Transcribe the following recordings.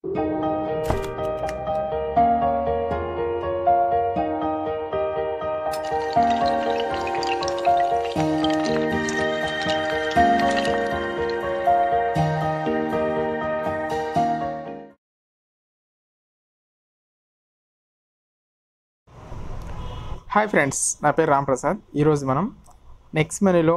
hi friends నా పేరు రాంప్రసాద్ ఈరోజు మనం నెక్స్ట్ మనీలో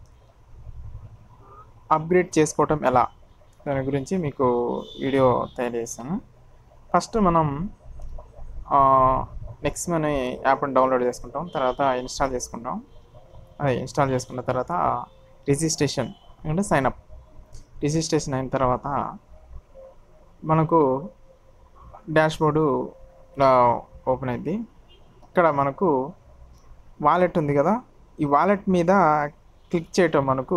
అప్గ్రేడ్ చేసుకోవటం ఎలా దాని గురించి మీకు వీడియో తయారు చేస్తాను ఫస్ట్ మనం నెక్స్ట్ మనీ యాప్ని డౌన్లోడ్ చేసుకుంటాం తర్వాత ఇన్స్టాల్ చేసుకుంటాం అదే ఇన్స్టాల్ చేసుకున్న తర్వాత రిజిస్ట్రేషన్ అంటే సైన్అప్ రిజిస్ట్రేషన్ అయిన తర్వాత మనకు డాష్ బోర్డు ఇలా ఓపెన్ అయింది ఇక్కడ మనకు వాలెట్ ఉంది కదా ఈ వాలెట్ మీద క్లిక్ చేయటం మనకు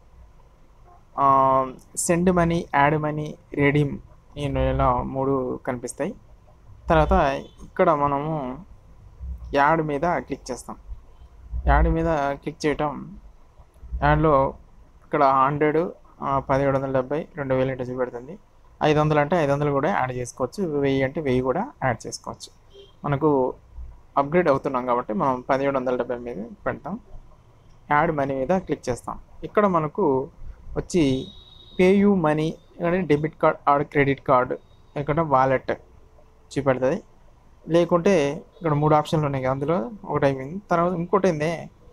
send money add money redeem నేను ఇలా మూడు కనిపిస్తాయి తర్వాత ఇక్కడ మనము యాడ్ మీద క్లిక్ చేస్తాం యాడ్ మీద క్లిక్ చేయటం యాడ్లో ఇక్కడ హండ్రెడ్ పదిహేడు వందల డెబ్బై రెండు వేలు అంటే చూపెడుతుంది ఐదు వందలు అంటే ఐదు వందలు కూడా యాడ్ చేసుకోవచ్చు వెయ్యి అంటే వెయ్యి కూడా యాడ్ చేసుకోవచ్చు మనకు అప్గ్రేడ్ అవుతున్నాం కాబట్టి మనం పదిహేడు వందల డెబ్బై మీద పెడతాం యాడ్ మనీ మీద క్లిక్ చేస్తాం ఇక్కడ మనకు వచ్చి పేయూ మనీ ఇక్కడ debit card or credit card ఇక్కడ వాలెట్ చూపెడుతుంది లేకుంటే ఇక్కడ మూడు ఆప్షన్లు ఉన్నాయి కదా అందులో ఒకటి అయిపోయింది తర్వాత ఇంకోటి ఏంది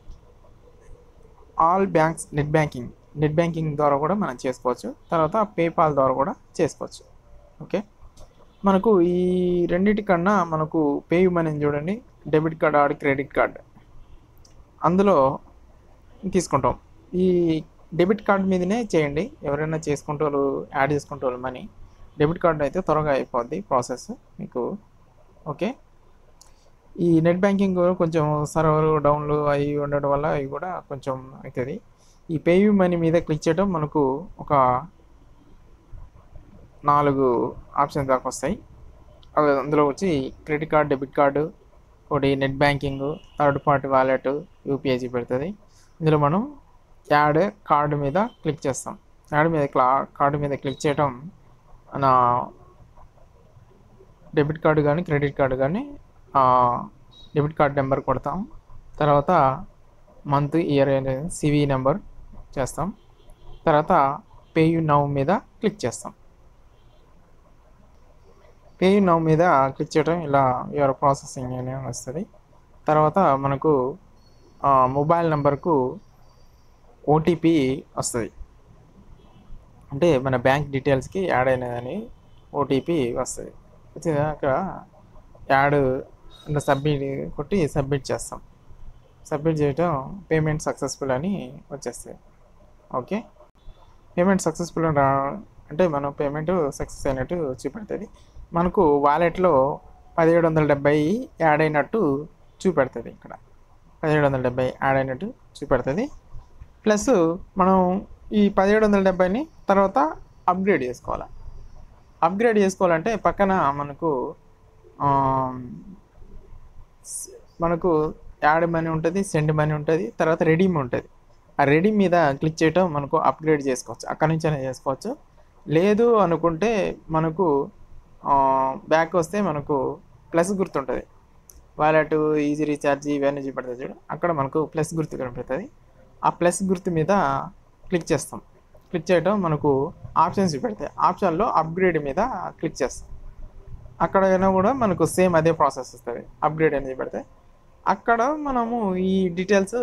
all banks net banking net banking ద్వారా కూడా మనం చేసుకోవచ్చు తర్వాత పేపాల్ ద్వారా కూడా చేసుకోవచ్చు ఓకే మనకు ఈ రెండింటి కన్నా మనకు పేయూ మనీ చూడండి debit card or credit card అందులో తీసుకుంటాం ఈ డెబిట్ కార్డ్ మీదనే చేయండి ఎవరైనా చేసుకుంటారు యాడ్ చేసుకుంటారు మనీ డెబిట్ కార్డ్ అయితే త్వరగా అయిపోద్ది ప్రాసెస్ మీకు ఓకే ఈ నెట్ బ్యాంకింగ్ కొంచెం సర్వర్ డౌన్లు అవి ఉండడం వల్ల అవి కూడా కొంచెం అవుతుంది ఈ పేయూ మనీ మీద క్లిక్ చేయడం మనకు ఒక నాలుగు ఆప్షన్స్ దాకా వస్తాయి అవి అందులో వచ్చి క్రెడిట్ కార్డ్ డెబిట్ కార్డు ఒకటి net banking third party wallet UPI పెడుతుంది ఇందులో మనం యాడ్ కార్డు మీద క్లిక్ చేస్తాం యాడ్ మీద క్లా కార్డు మీద క్లిక్ చేయటం మన డెబిట్ కార్డు కానీ క్రెడిట్ కార్డు కానీ డెబిట్ కార్డ్ నెంబర్ కొడతాం తర్వాత మంత్ ఇయర్ సివి నెంబర్ చేస్తాం తర్వాత పేయూ నవ్ మీద క్లిక్ చేస్తాం పే నౌ మీద క్లిక్ చేయడం ఇలా యువర్ ప్రాసెసింగ్ అని వస్తుంది తర్వాత మనకు మొబైల్ నెంబర్కు ఓటీపీ వస్తుంది అంటే మన బ్యాంక్ డీటెయిల్స్కి యాడ్ అయినదని ఓటీపీ వస్తుంది వచ్చినాక యాడ్ సబ్మిట్ కొట్టి సబ్మిట్ చేస్తాం సబ్మిట్ చేయటం పేమెంట్ సక్సెస్ఫుల్ అని వచ్చేస్తుంది ఓకే పేమెంట్ సక్సెస్ఫుల్ రా అంటే మనం పేమెంట్ సక్సెస్ అయినట్టు చూపెడుతుంది మనకు వాలెట్లో పదిహేడు వందల డెబ్బై యాడ్ అయినట్టు చూపెడుతుంది ఇక్కడ పదిహేడు వందల డెబ్బై యాడ్ అయినట్టు చూపెడుతుంది ప్లస్ మనం ఈ పదిహేడు వందల డెబ్బైని తర్వాత అప్గ్రేడ్ చేసుకోవాలి అప్గ్రేడ్ చేసుకోవాలంటే పక్కన మనకు మనకు యాడ్ మనీ ఉంటుంది సెండ్ మనీ ఉంటుంది తర్వాత రెడీమ్ ఉంటుంది ఆ రెడీమ్ మీద క్లిక్ చేయటం మనకు అప్గ్రేడ్ చేసుకోవచ్చు అక్కడి నుంచైనా చేసుకోవచ్చు లేదు అనుకుంటే మనకు బ్యాక్ వస్తే మనకు ప్లస్ గుర్తుంటుంది వాలెట్ ఈజీ రీఛార్జ్ ఇవన్నీ చూపెడుతుంది చూడు అక్కడ మనకు ప్లస్ గుర్తు కనపడుతుంది ఆ ప్లస్ గుర్తు మీద క్లిక్ చేస్తాం క్లిక్ చేయడం మనకు ఆప్షన్స్ చూపెడతాయి ఆప్షన్లో అప్గ్రేడ్ మీద క్లిక్ చేస్తాం అక్కడైనా కూడా మనకు సేమ్ అదే ప్రాసెస్ వస్తుంది అప్గ్రేడ్ అని చూపెడితే అక్కడ మనము ఈ డీటెయిల్స్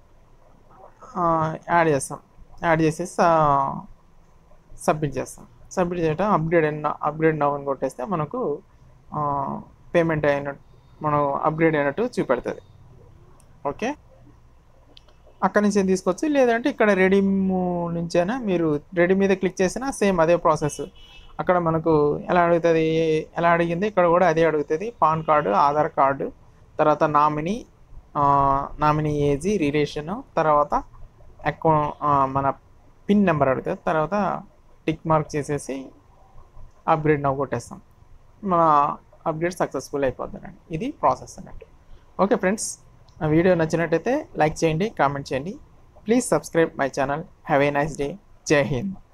యాడ్ చేస్తాం యాడ్ చేసేసి సబ్మిట్ చేస్తాం సబ్మిట్ చేయటం అప్గ్రేడ్ అయిన అప్గ్రేడ్ నవ్ అని కొట్టేస్తే మనకు పేమెంట్ అయినట్టు మనం అప్గ్రేడ్ అయినట్టు చూపెడుతుంది ఓకే అక్కడి నుంచి తీసుకోవచ్చు లేదంటే ఇక్కడ రెడీమ్ నుంచైనా మీరు రెడీ మీద క్లిక్ చేసినా సేమ్ అదే ప్రాసెస్ అక్కడ మనకు ఎలా అడుగుతుంది ఎలా అడిగింది ఇక్కడ కూడా అదే అడుగుతుంది పాన్ కార్డు ఆధార్ కార్డు తర్వాత నామినీ నామినీ ఏజీ రిలేషను తర్వాత అకౌంట్ మన పిన్ నెంబర్ అడుగుతుంది తర్వాత టిక్ మార్క్ చేసేసి అప్గ్రేడ్ నవ్వు కొట్టేస్తాం మన అప్గ్రేడ్ సక్సెస్ఫుల్ అయిపోతుందండి ఇది ప్రాసెస్ అన్నట్టు ఓకే ఫ్రెండ్స్ నా వీడియో నచ్చినట్టయితే లైక్ చేయండి కామెంట్ చేయండి please subscribe my channel have a nice day జై హింద్